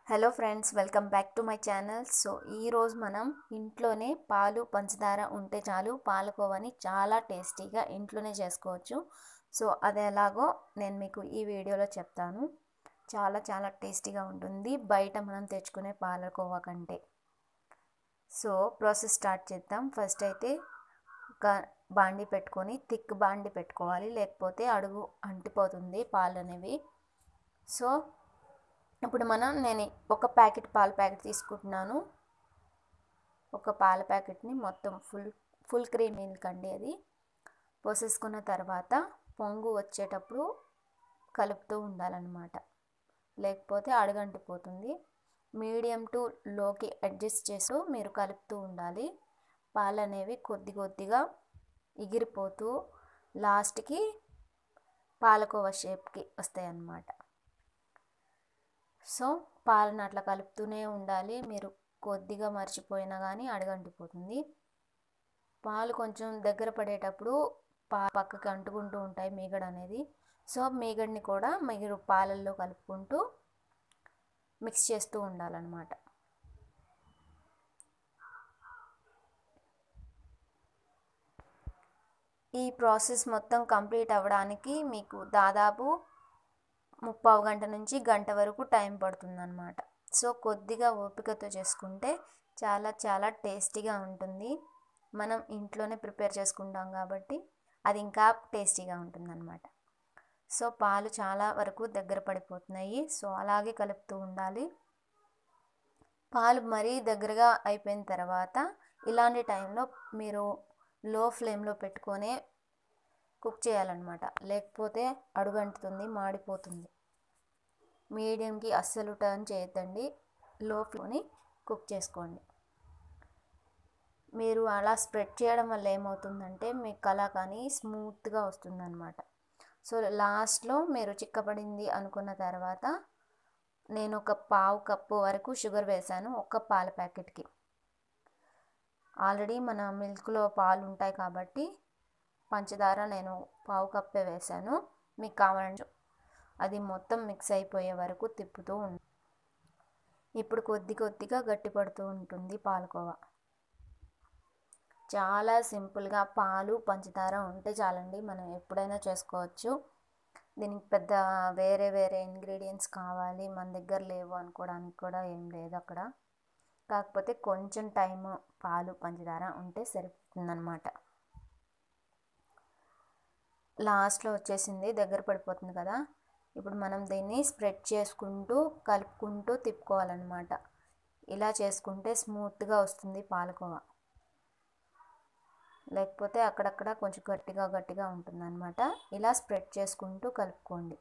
hello friends welcome back to my channel so ఈరోజు మనం ఇంట్లోనే పాలు పంచదార ఉంటే చాలు పాలకోవని చాలా టేస్టీగా ఇంట్లోనే చేసుకోవచ్చు సో అది ఎలాగో నేను మీకు ఈ వీడియోలో చెప్తాను చాలా చాలా టేస్టీగా ఉంటుంది బయట మనం తెచ్చుకునే పాలకోవా కంటే సో ప్రాసెస్ స్టార్ట్ చేద్దాం ఫస్ట్ అయితే ఒక బాండి పెట్టుకొని థిక్ బాండి పెట్టుకోవాలి లేకపోతే అడుగు అంటిపోతుంది పాలు అనేవి సో ఇప్పుడు మనం నేను ఒక ప్యాకెట్ పాల ప్యాకెట్ తీసుకుంటున్నాను ఒక పాల ప్యాకెట్ని మొత్తం ఫుల్ ఫుల్ క్రీమ్ మిల్క్ అండి అది పోసేసుకున్న తర్వాత పొంగు వచ్చేటప్పుడు కలుపుతూ ఉండాలన్నమాట లేకపోతే అడుగంటిపోతుంది మీడియం టు లోకి అడ్జస్ట్ చేస్తూ మీరు కలుపుతూ ఉండాలి పాలు అనేవి కొద్ది కొద్దిగా ఎగిరిపోతూ లాస్ట్కి పాలకోవ షేప్కి వస్తాయి అన్నమాట సో పాలను అట్లా కలుపుతూనే ఉండాలి మీరు కొద్దిగా మర్చిపోయినా కానీ అడగంటిపోతుంది పాలు కొంచెం దగ్గర పడేటప్పుడు పా పక్కకి అంటుకుంటూ ఉంటాయి మీగడ అనేది సో మీగడిని కూడా మీరు పాలల్లో కలుపుకుంటూ మిక్స్ చేస్తూ ఉండాలన్నమాట ఈ ప్రాసెస్ మొత్తం కంప్లీట్ అవ్వడానికి మీకు దాదాపు ముప్పావు గంట నుంచి గంట వరకు టైం పడుతుందన్నమాట సో కొద్దిగా ఓపికతో చేసుకుంటే చాలా చాలా టేస్టీగా ఉంటుంది మనం ఇంట్లోనే ప్రిపేర్ చేసుకుంటాం కాబట్టి అది ఇంకా టేస్టీగా ఉంటుందన్నమాట సో పాలు చాలా వరకు దగ్గర పడిపోతున్నాయి సో అలాగే కలుపుతూ ఉండాలి పాలు మరీ దగ్గరగా అయిపోయిన తర్వాత ఇలాంటి టైంలో మీరు లో ఫ్లేమ్లో పెట్టుకొని కుక్ చేయాలన్నమాట లేకపోతే అడుగంటుతుంది మాడిపోతుంది మీడియంకి అస్సలు టర్న్ చేయొద్దండి లో ఫ్లోని కుక్ చేసుకోండి మీరు అలా స్ప్రెడ్ చేయడం వల్ల ఏమవుతుందంటే మీకు కళ కానీ స్మూత్గా వస్తుందన్నమాట సో లాస్ట్లో మీరు చిక్కపడింది అనుకున్న తర్వాత నేను ఒక పావు కప్పు వరకు షుగర్ వేశాను ఒక పాల ప్యాకెట్కి ఆల్రెడీ మన మిల్క్లో పాలు ఉంటాయి కాబట్టి పంచదార నేను పావు కప్పే వేశాను మీకు కావాలంటే అది మొత్తం మిక్స్ అయిపోయే వరకు తిప్పుతూ ఉంది ఇప్పుడు కొద్ది కొద్దిగా గట్టిపడుతూ ఉంటుంది పాలకోవా చాలా సింపుల్గా పాలు పంచదార ఉంటే చాలండి మనం ఎప్పుడైనా చేసుకోవచ్చు దీనికి పెద్ద వేరే వేరే ఇంగ్రీడియంట్స్ కావాలి మన దగ్గర లేవు అనుకోవడానికి కూడా ఏం లేదు అక్కడ కాకపోతే కొంచెం టైం పాలు పంచదార ఉంటే సరిపోతుందన్నమాట లాస్ట్లో వచ్చేసింది దగ్గర పడిపోతుంది కదా ఇప్పుడు మనం దీన్ని స్ప్రెడ్ చేసుకుంటూ కలుపుకుంటూ తిప్పుకోవాలన్నమాట ఇలా చేసుకుంటే స్మూత్గా వస్తుంది పాలకోవా లేకపోతే అక్కడక్కడ కొంచెం గట్టిగా గట్టిగా ఉంటుందన్నమాట ఇలా స్ప్రెడ్ చేసుకుంటూ కలుపుకోండి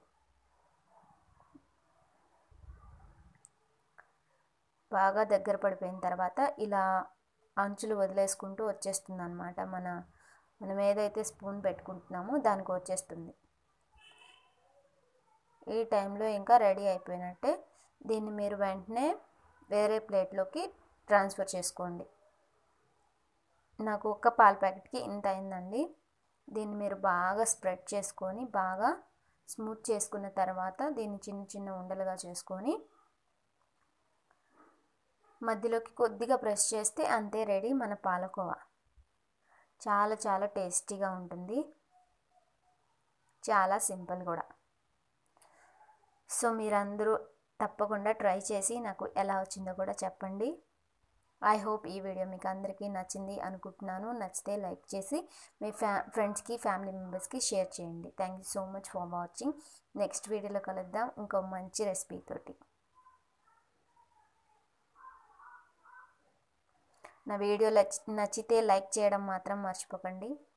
బాగా దగ్గర పడిపోయిన తర్వాత ఇలా అంచులు వదిలేసుకుంటూ వచ్చేస్తుంది అనమాట మన మనం ఏదైతే స్పూన్ పెట్టుకుంటున్నామో దానికి వచ్చేస్తుంది ఈ టైంలో ఇంకా రెడీ అయిపోయినట్టే దీన్ని మీరు వెంటనే వేరే ప్లేట్లోకి ట్రాన్స్ఫర్ చేసుకోండి నాకు ఒక్క పాల ప్యాకెట్కి ఇంత అయిందండి దీన్ని మీరు బాగా స్ప్రెడ్ చేసుకొని బాగా స్మూత్ చేసుకున్న తర్వాత దీన్ని చిన్న చిన్న ఉండలుగా చేసుకొని మధ్యలోకి కొద్దిగా ప్రెస్ చేస్తే అంతే రెడీ మన పాలకోవా చాలా చాలా టేస్టీగా ఉంటుంది చాలా సింపుల్ కూడా సో మీరందరూ తప్పకుండా ట్రై చేసి నాకు ఎలా వచ్చిందో కూడా చెప్పండి ఐ హోప్ ఈ వీడియో మీకు అందరికీ నచ్చింది అనుకుంటున్నాను నచ్చితే లైక్ చేసి మీ ఫ్యా ఫ్రెండ్స్కి ఫ్యామిలీ మెంబర్స్కి షేర్ చేయండి thank you so much for watching next వీడియోలో కలుద్దాం ఇంకో మంచి రెసిపీ తోటి నా వీడియో నచ్చితే లైక్ చేయడం మాత్రం మర్చిపోకండి